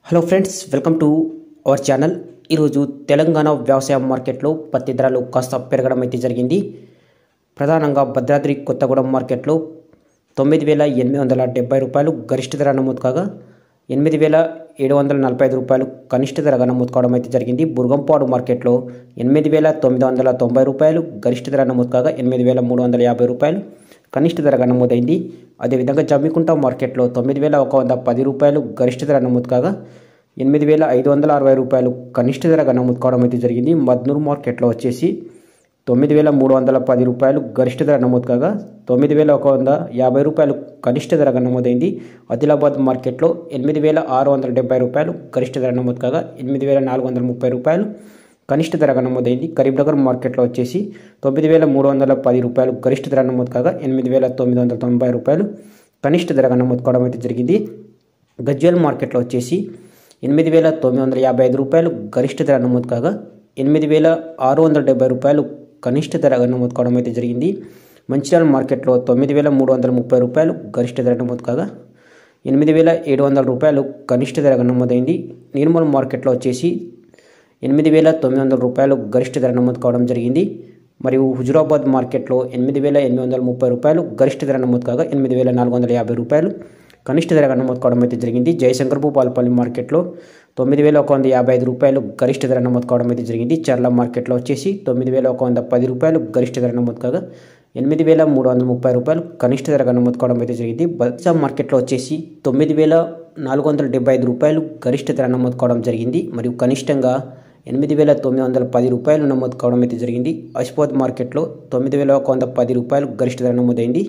hello friends welcome to our channel ఈరోజు తెలంగాణ వ్యవసాయ మార్కెట్లో పత్తి ధరలు కాస్త పెరగడం అయితే జరిగింది ప్రధానంగా భద్రాద్రి కొత్తగూడెం మార్కెట్లో తొమ్మిది వేల ఎనిమిది వందల డెబ్బై రూపాయలు గరిష్ట ధర నమోదు కాగా ఎనిమిది వేల ఏడు వందల నలభై ఐదు రూపాయలు కనిష్ట ధరగా నమోదు కావడం అయితే జరిగింది బుర్గంపాడు మార్కెట్లో ఎనిమిది వేల తొమ్మిది వందల తొంభై రూపాయలు గరిష్ట ధర నమోదు కాగా ఎనిమిది వేల మూడు వందల యాభై రూపాయలు కనిష్ట ధరగా నమోదైంది అదేవిధంగా జమ్మికుంట మార్కెట్లో తొమ్మిది వేల ఒక వంద పది రూపాయలు గరిష్ట ధర నమోదు కాగా ఎనిమిది వేల ఐదు వందల అరవై రూపాయలు కనిష్ట ధరగా నమోదు కావడం అయితే జరిగింది మద్నూరు మార్కెట్లో వచ్చేసి తొమ్మిది వేల మూడు వందల పది రూపాయలు గరిష్ట ధర నమోదు కాగా తొమ్మిది వేల ఒక వంద యాభై రూపాయలు కనిష్ట ధరగా నమోదైంది ఆదిలాబాద్ మార్కెట్లో ఎనిమిది వేల ఆరు వందల డెబ్బై రూపాయలు గరిష్ట ధర నమోదు కాగా ఎనిమిది వేల నాలుగు వందల ముప్పై రూపాయలు కనిష్ట ధరగా నమోదైంది కరీంనగర్ మార్కెట్లో వచ్చేసి తొమ్మిది వేల మూడు వందల పది రూపాయలు గరిష్ట ధర నమోదు కాగా ఎనిమిది వేల తొమ్మిది వందల తొంభై రూపాయలు కనిష్ట ధరగా నమోదు కావడం అయితే జరిగింది గజ్వేల్ మార్కెట్లో వచ్చేసి ఎనిమిది వేల తొమ్మిది వందల యాభై ఐదు రూపాయలు గరిష్ట ధర నమోదు కాగా ఎనిమిది వేల ఆరు వందల డెబ్బై రూపాయలు కనిష్ట ధరగా నమోదు కావడం అయితే జరిగింది మంచిర్యాల మార్కెట్లో తొమ్మిది వేల మూడు వందల ముప్పై రూపాయలు గరిష్ట ధర నమోదు కాగా ఎనిమిది వేల ఏడు వందల రూపాయలు కనిష్ట ధరగా నమోదైంది నిర్మల్ మార్కెట్లో వచ్చేసి ఎనిమిది వేల తొమ్మిది వందల రూపాయలు గరిష్ట ధర నమోదు కావడం జరిగింది మరియు హుజురాబాద్ మార్కెట్లో ఎనిమిది వేల ఎనిమిది వందల ముప్పై రూపాయలు గరిష్ట ధర నమోదు కాగా ఎనిమిది వేల నాలుగు వందల యాభై రూపాయలు కనిష్ట ధరగా నమోదు కావడం అయితే జరిగింది జయశంకర్ భూపాలపల్లి మార్కెట్లో తొమ్మిది వేల ఒక వంద యాభై ఐదు రూపాయలు గరిష్ట ధర నమోదు కావడం అయితే జరిగింది చర్ల మార్కెట్లో వచ్చేసి తొమ్మిది వేల ఒక వంద పది రూపాయలు గరిష్ట ధర నమోదు కాగా ఎనిమిది వేల మూడు వందల ముప్పై రూపాయలు కనిష్ట ధరగా నమోదు కావడం అయితే జరిగింది బల్సా మార్కెట్లో వచ్చేసి తొమ్మిది వేల నాలుగు వందల డెబ్బై ఐదు రూపాయలు గరిష్ట ధర నమోదు కావడం జరిగింది మరియు కనిష్టంగా ఎనిమిది వేల తొమ్మిది వందల పది రూపాయలు నమోదు కావడం అయితే జరిగింది అష్పోద్ మార్కెట్లో తొమ్మిది వేల ఒక వంద పది రూపాయలు గరిష్ట ధర నమోదైంది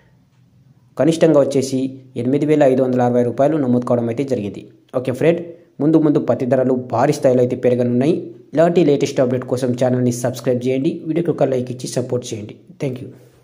కనిష్టంగా వచ్చేసి ఎనిమిది వేల ఐదు వందల అరవై రూపాయలు నమోదు కావడం అయితే జరిగింది ఓకే ఫ్రెండ్ ముందు ముందు పత్తి ధరలు భారీ స్థాయిలో అయితే పెరగనున్నాయి ఇలాంటి లేటెస్ట్ అప్డేట్ కోసం ఛానల్ని సబ్స్క్రైబ్ చేయండి వీడియోకి ఒక లైక్ ఇచ్చి సపోర్ట్ చేయండి థ్యాంక్ యూ